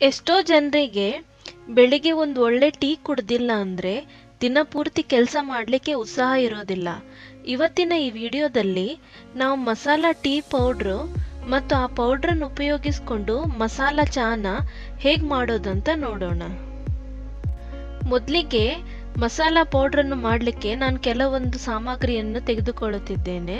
ಎಷ್ಟೋ ಜನರಿಗೆ ಬೆಳಿಗ್ಗೆ ಒಂದು ಒಳ್ಳೆ ಟೀ ಕುಡ್ದಿಲ್ಲ ಅಂದರೆ ದಿನಪೂರ್ತಿ ಕೆಲಸ ಮಾಡಲಿಕ್ಕೆ ಉತ್ಸಾಹ ಇರೋದಿಲ್ಲ ಇವತ್ತಿನ ಈ ವಿಡಿಯೋದಲ್ಲಿ ನಾವು ಮಸಾಲ ಟೀ ಪೌಡ್ರು ಮತ್ತು ಆ ಪೌಡ್ರನ್ನು ಉಪಯೋಗಿಸ್ಕೊಂಡು ಮಸಾಲ ಚಾನ ಹೇಗೆ ಮಾಡೋದಂತ ನೋಡೋಣ ಮೊದಲಿಗೆ ಮಸಾಲ ಪೌಡ್ರನ್ನು ಮಾಡಲಿಕ್ಕೆ ನಾನು ಕೆಲವೊಂದು ಸಾಮಗ್ರಿಯನ್ನು ತೆಗೆದುಕೊಳ್ಳುತ್ತಿದ್ದೇನೆ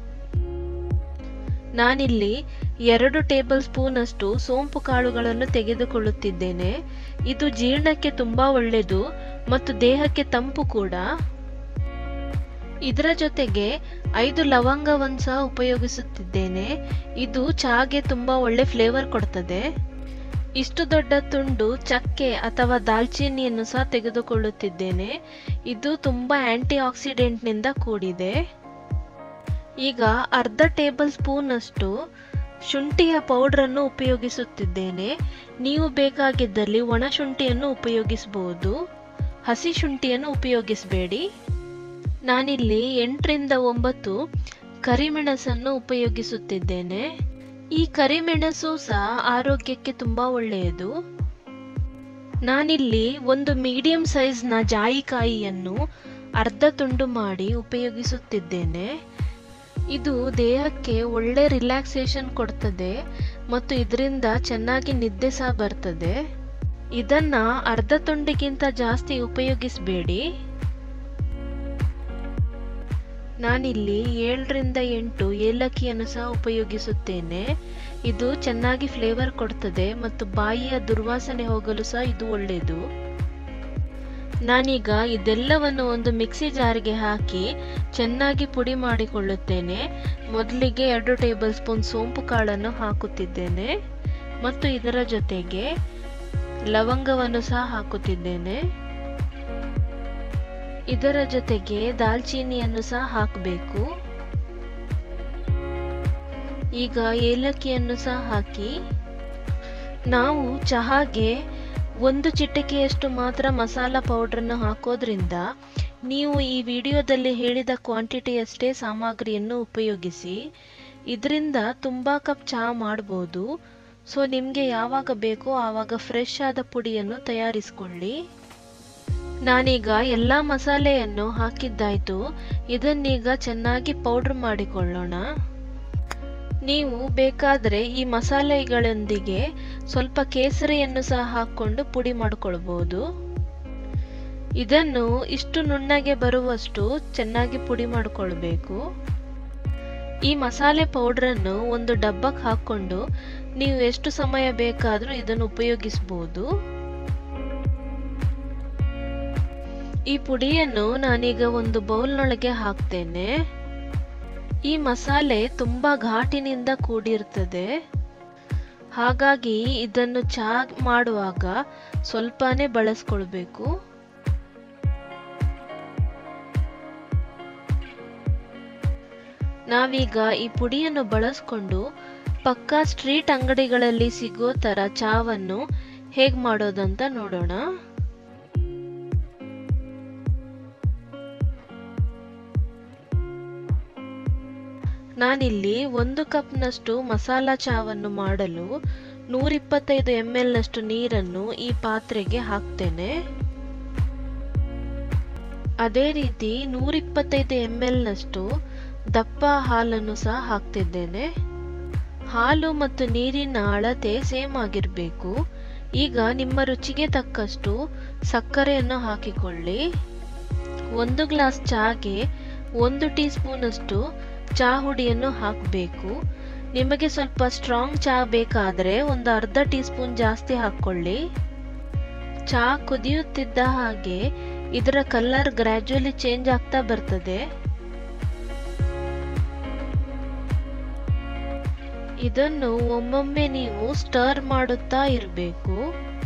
ನಾನಿಲ್ಲಿ ಎರಡು ಟೇಬಲ್ ಸ್ಪೂನ್ ಅಷ್ಟು ಸೋಂಪು ಕಾಳುಗಳನ್ನು ತೆಗೆದುಕೊಳ್ಳುತ್ತಿದ್ದೇನೆ ಇದು ಜೀರ್ಣಕ್ಕೆ ತುಂಬಾ ಒಳ್ಳೆಯದು ಮತ್ತು ದೇಹಕ್ಕೆ ತಂಪು ಕೂಡ ಇದರ ಜೊತೆಗೆ ಐದು ಲವಂಗವನ್ನು ಸಹ ಉಪಯೋಗಿಸುತ್ತಿದ್ದೇನೆ ಇದು ಚಹಾಗೆ ತುಂಬಾ ಒಳ್ಳೆ ಫ್ಲೇವರ್ ಕೊಡ್ತದೆ ಇಷ್ಟು ದೊಡ್ಡ ತುಂಡು ಚಕ್ಕೆ ಅಥವಾ ದಾಲ್ಚಿನ್ನಿಯನ್ನು ಸಹ ತೆಗೆದುಕೊಳ್ಳುತ್ತಿದ್ದೇನೆ ಇದು ತುಂಬಾ ಆಂಟಿ ಆಕ್ಸಿಡೆಂಟ್ನಿಂದ ಕೂಡಿದೆ ಈಗ ಅರ್ಧ ಟೇಬಲ್ ಸ್ಪೂನ್ ಅಷ್ಟು ಶುಂಠಿಯ ಪೌಡ್ರನ್ನು ಉಪಯೋಗಿಸುತ್ತಿದ್ದೇನೆ ನೀವು ಬೇಕಾಗಿದ್ದಲ್ಲಿ ಒಣ ಶುಂಠಿಯನ್ನು ಉಪಯೋಗಿಸಬಹುದು ಹಸಿ ಶುಂಠಿಯನ್ನು ಉಪಯೋಗಿಸಬೇಡಿ ನಾನಿಲ್ಲಿ ಎಂಟರಿಂದ ಒಂಬತ್ತು ಕರಿಮೆಣಸನ್ನು ಉಪಯೋಗಿಸುತ್ತಿದ್ದೇನೆ ಈ ಕರಿಮೆಣಸು ಸಹ ಆರೋಗ್ಯಕ್ಕೆ ತುಂಬಾ ಒಳ್ಳೆಯದು ನಾನಿಲ್ಲಿ ಒಂದು ಮೀಡಿಯಂ ಸೈಜ್ನ ಜಾಯಿಕಾಯಿಯನ್ನು ಅರ್ಧ ತುಂಡು ಮಾಡಿ ಉಪಯೋಗಿಸುತ್ತಿದ್ದೇನೆ ಇದು ದೇಹಕ್ಕೆ ಒಳ್ಳೆ ರಿಲ್ಯಾಕ್ಸೇಷನ್ ಕೊಡ್ತದೆ ಮತ್ತು ಇದರಿಂದ ಚೆನ್ನಾಗಿ ನಿದ್ದೆ ಸಹ ಬರ್ತದೆ ಇದನ್ನ ಅರ್ಧ ತುಂಡಿಗಿಂತ ಜಾಸ್ತಿ ಉಪಯೋಗಿಸಬೇಡಿ ನಾನಿಲ್ಲಿ ಏಳರಿಂದ ಎಂಟು ಏಲಕ್ಕಿಯನ್ನು ಸಹ ಉಪಯೋಗಿಸುತ್ತೇನೆ ಇದು ಚೆನ್ನಾಗಿ ಫ್ಲೇವರ್ ಕೊಡ್ತದೆ ಮತ್ತು ಬಾಯಿಯ ದುರ್ವಾಸನೆ ಹೋಗಲು ಸಹ ಇದು ಒಳ್ಳೆಯದು ನಾನೀಗ ಇದೆಲ್ಲವನ್ನು ಒಂದು ಮಿಕ್ಸಿ ಜಾರ್ಗೆ ಹಾಕಿ ಚೆನ್ನಾಗಿ ಪುಡಿ ಮಾಡಿಕೊಳ್ಳುತ್ತೇನೆ ಮೊದಲಿಗೆ ಎರಡು ಟೇಬಲ್ ಸ್ಪೂನ್ ಸೋಂಪು ಕಾಳನ್ನು ಹಾಕುತ್ತಿದ್ದೇನೆ ಮತ್ತು ಇದರ ಜೊತೆಗೆ ಲವಂಗವನ್ನು ಸಹ ಹಾಕುತ್ತಿದ್ದೇನೆ ಇದರ ಜೊತೆಗೆ ದಾಲ್ಚೀನಿಯನ್ನು ಸಹ ಹಾಕಬೇಕು ಈಗ ಏಲಕ್ಕಿಯನ್ನು ಸಹ ಹಾಕಿ ನಾವು ಚಹಾಗೆ ಒಂದು ಚಿಟಿಕೆಯಷ್ಟು ಮಾತ್ರ ಮಸಾಲ ಪೌಡ್ರನ್ನು ಹಾಕೋದ್ರಿಂದ ನೀವು ಈ ವಿಡಿಯೋದಲ್ಲಿ ಹೇಳಿದ ಕ್ವಾಂಟಿಟಿಯಷ್ಟೇ ಸಾಮಗ್ರಿಯನ್ನು ಉಪಯೋಗಿಸಿ ಇದರಿಂದ ತುಂಬ ಕಪ್ ಚಹಾ ಮಾಡ್ಬೋದು ಸೊ ನಿಮಗೆ ಯಾವಾಗ ಬೇಕೋ ಆವಾಗ ಫ್ರೆಶ್ ಆದ ಪುಡಿಯನ್ನು ತಯಾರಿಸಿಕೊಳ್ಳಿ ನಾನೀಗ ಎಲ್ಲ ಮಸಾಲೆಯನ್ನು ಹಾಕಿದ್ದಾಯ್ತು ಇದನ್ನೀಗ ಚೆನ್ನಾಗಿ ಪೌಡ್ರ್ ಮಾಡಿಕೊಳ್ಳೋಣ ನೀವು ಬೇಕಾದರೆ ಈ ಮಸಾಲೆಗಳೊಂದಿಗೆ ಸ್ವಲ್ಪ ಕೇಸರಿಯನ್ನು ಸಹ ಹಾಕ್ಕೊಂಡು ಪುಡಿ ಮಾಡ್ಕೊಳ್ಬೋದು ಇದನ್ನು ಇಷ್ಟು ನುಣ್ಣಗೆ ಬರುವಷ್ಟು ಚೆನ್ನಾಗಿ ಪುಡಿ ಮಾಡಿಕೊಳ್ಬೇಕು ಈ ಮಸಾಲೆ ಪೌಡ್ರನ್ನು ಒಂದು ಡಬ್ಬಕ್ಕೆ ಹಾಕ್ಕೊಂಡು ನೀವು ಎಷ್ಟು ಸಮಯ ಬೇಕಾದರೂ ಇದನ್ನು ಉಪಯೋಗಿಸಬಹುದು ಈ ಪುಡಿಯನ್ನು ನಾನೀಗ ಒಂದು ಬೌಲ್ನೊಳಗೆ ಹಾಕ್ತೇನೆ ಈ ಮಸಾಲೆ ತುಂಬ ಘಾಟಿನಿಂದ ಕೂಡಿರ್ತದೆ ಹಾಗಾಗಿ ಇದನ್ನು ಚಹಾ ಮಾಡುವಾಗ ಸ್ವಲ್ಪನೇ ಬಳಸ್ಕೊಳ್ಬೇಕು ನಾವೀಗ ಈ ಪುಡಿಯನ್ನು ಬಳಸ್ಕೊಂಡು ಪಕ್ಕಾ ಸ್ಟ್ರೀಟ್ ಅಂಗಡಿಗಳಲ್ಲಿ ಸಿಗೋ ಥರ ಚಹಾವನ್ನು ಹೇಗೆ ಮಾಡೋದಂತ ನೋಡೋಣ ನಾನಿಲ್ಲಿ ಒಂದು ಕಪ್ನಷ್ಟು ಮಸಾಲ ಚಹಾವನ್ನು ಮಾಡಲು ನೂರಿಪ್ಪತ್ತೈದು ಎಮ್ ಎಲ್ನಷ್ಟು ನೀರನ್ನು ಈ ಪಾತ್ರೆಗೆ ಹಾಕ್ತೇನೆ ಅದೇ ರೀತಿ ನೂರಿಪ್ಪತ್ತೈದು ಎಮ್ ಎಲ್ನಷ್ಟು ದಪ್ಪ ಹಾಲನ್ನು ಸಹ ಹಾಕ್ತಿದ್ದೇನೆ ಹಾಲು ಮತ್ತು ನೀರಿನ ಅಳತೆ ಸೇಮ್ ಆಗಿರಬೇಕು ಈಗ ನಿಮ್ಮ ರುಚಿಗೆ ತಕ್ಕಷ್ಟು ಸಕ್ಕರೆಯನ್ನು ಹಾಕಿಕೊಳ್ಳಿ ಒಂದು ಗ್ಲಾಸ್ ಚಹಾಗೆ ಒಂದು ಟೀ ಸ್ಪೂನಷ್ಟು ಚಹಾ ಹುಡಿಯನ್ನು ಹಾಕಬೇಕು ನಿಮಗೆ ಸ್ವಲ್ಪ ಸ್ಟ್ರಾಂಗ್ ಚಹಾ ಬೇಕಾದರೆ ಒಂದು ಅರ್ಧ ಟೀ ಸ್ಪೂನ್ ಜಾಸ್ತಿ ಹಾಕ್ಕೊಳ್ಳಿ ಚಹಾ ಕುದಿಯುತ್ತಿದ್ದ ಹಾಗೆ ಇದರ ಕಲರ್ ಗ್ರ್ಯಾಜುಯಲಿ ಚೇಂಜ್ ಆಗ್ತಾ ಬರ್ತದೆ ಇದನ್ನು ಒಮ್ಮೊಮ್ಮೆ ನೀವು ಸ್ಟರ್ ಮಾಡುತ್ತಾ ಇರಬೇಕು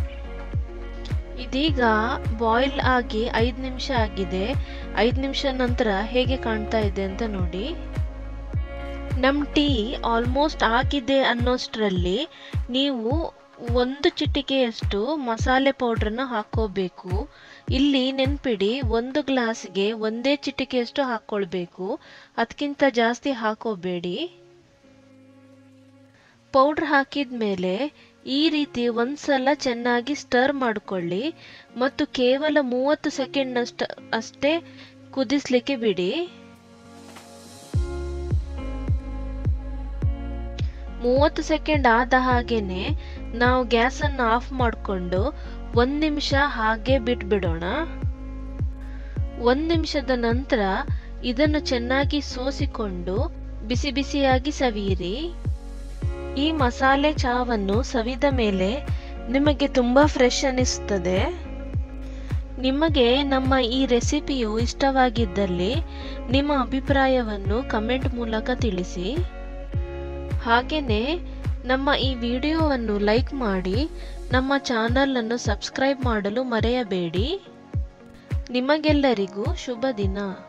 ಇದೀಗ ಬಾಯ್ಲ್ ಆಗಿ ಐದು ನಿಮಿಷ ಆಗಿದೆ ಐದು ನಿಮಿಷ ನಂತರ ಹೇಗೆ ಕಾಣ್ತಾ ಇದೆ ಅಂತ ನೋಡಿ ನಮ್ಮ ಟೀ ಆಲ್ಮೋಸ್ಟ್ ಆಗಿದೆ ಅನ್ನೋಷ್ಟರಲ್ಲಿ ನೀವು ಒಂದು ಚಿಟಿಕೆಯಷ್ಟು ಮಸಾಲೆ ಪೌಡ್ರನ್ನ ಹಾಕೋಬೇಕು ಇಲ್ಲಿ ನೆನ್ಪಿಡಿ ಒಂದು ಗ್ಲಾಸ್ಗೆ ಒಂದೇ ಚಿಟಿಕೆಯಷ್ಟು ಹಾಕ್ಕೊಳ್ಬೇಕು ಅದಕ್ಕಿಂತ ಜಾಸ್ತಿ ಹಾಕೋಬೇಡಿ ಪೌಡ್ರ್ ಹಾಕಿದ ಮೇಲೆ ಈ ರೀತಿ ಒಂದ್ಸಲ ಚೆನ್ನಾಗಿ ಸ್ಟರ್ ಮಾಡಿಕೊಳ್ಳಿ ಮತ್ತು ಕೇವಲ ಮೂವತ್ತು ಸೆಕೆಂಡ್ನಷ್ಟ ಅಷ್ಟೇ ಕುದಿಸ್ಲಿಕ್ಕೆ ಬಿಡಿ ಮೂವತ್ತು ಸೆಕೆಂಡ್ ಆದ ಹಾಗೇನೆ ನಾವು ಗ್ಯಾಸನ್ನು ಆಫ್ ಮಾಡಿಕೊಂಡು ಒಂದು ನಿಮಿಷ ಹಾಗೆ ಬಿಟ್ಬಿಡೋಣ ಒಂದು ನಿಮಿಷದ ನಂತರ ಇದನ್ನು ಚೆನ್ನಾಗಿ ಸೋಸಿಕೊಂಡು ಬಿಸಿ ಬಿಸಿಯಾಗಿ ಸವಿಯಿರಿ ಈ ಮಸಾಲೆ ಚಾವನ್ನು ಸವಿದ ಮೇಲೆ ನಿಮಗೆ ತುಂಬ ಫ್ರೆಶ್ ಅನಿಸುತ್ತದೆ ನಿಮಗೆ ನಮ್ಮ ಈ ರೆಸಿಪಿಯು ಇಷ್ಟವಾಗಿದ್ದಲ್ಲಿ ನಿಮ್ಮ ಅಭಿಪ್ರಾಯವನ್ನು ಕಮೆಂಟ್ ಮೂಲಕ ತಿಳಿಸಿ ಹಾಗೆಯೇ ನಮ್ಮ ಈ ವಿಡಿಯೋವನ್ನು ಲೈಕ್ ಮಾಡಿ ನಮ್ಮ ಚಾನಲನ್ನು ಸಬ್ಸ್ಕ್ರೈಬ್ ಮಾಡಲು ಮರೆಯಬೇಡಿ ನಿಮಗೆಲ್ಲರಿಗೂ ಶುಭ ದಿನ